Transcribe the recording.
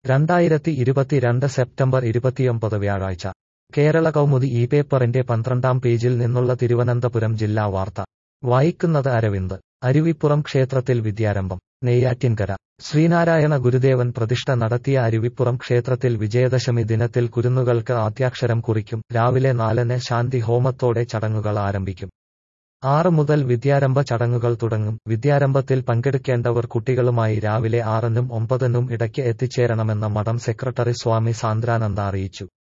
രണ്ടായിരത്തി ഇരുപത്തിരണ്ട് സെപ്റ്റംബർ ഇരുപത്തിയൊമ്പത് വ്യാഴാഴ്ച കേരള കൗമുദി ഈ പേപ്പറിന്റെ പന്ത്രണ്ടാം പേജിൽ നിന്നുള്ള തിരുവനന്തപുരം ജില്ലാ വാർത്ത വായിക്കുന്നത് അരവിന്ദ് അരുവിപ്പുറം ക്ഷേത്രത്തിൽ വിദ്യാരംഭം നെയ്യാറ്റിൻകര ശ്രീനാരായണ ഗുരുദേവൻ പ്രതിഷ്ഠ നടത്തിയ അരുവിപ്പുറം ക്ഷേത്രത്തിൽ വിജയദശമി ദിനത്തിൽ കുരുന്നുകൾക്ക് ആദ്യാക്ഷരം കുറിക്കും രാവിലെ നാലിന് ശാന്തി ഹോമത്തോടെ ചടങ്ങുകൾ ആരംഭിക്കും ആറ് മുതൽ വിദ്യാരംഭ ചടങ്ങുകൾ തുടങ്ങും വിദ്യാരംഭത്തിൽ പങ്കെടുക്കേണ്ടവർ കുട്ടികളുമായി രാവിലെ ആറിനും ഒമ്പതിനും ഇടയ്ക്ക് എത്തിച്ചേരണമെന്ന് മഠം സെക്രട്ടറി സ്വാമി സാന്ദ്രാനന്ദ അറിയിച്ചു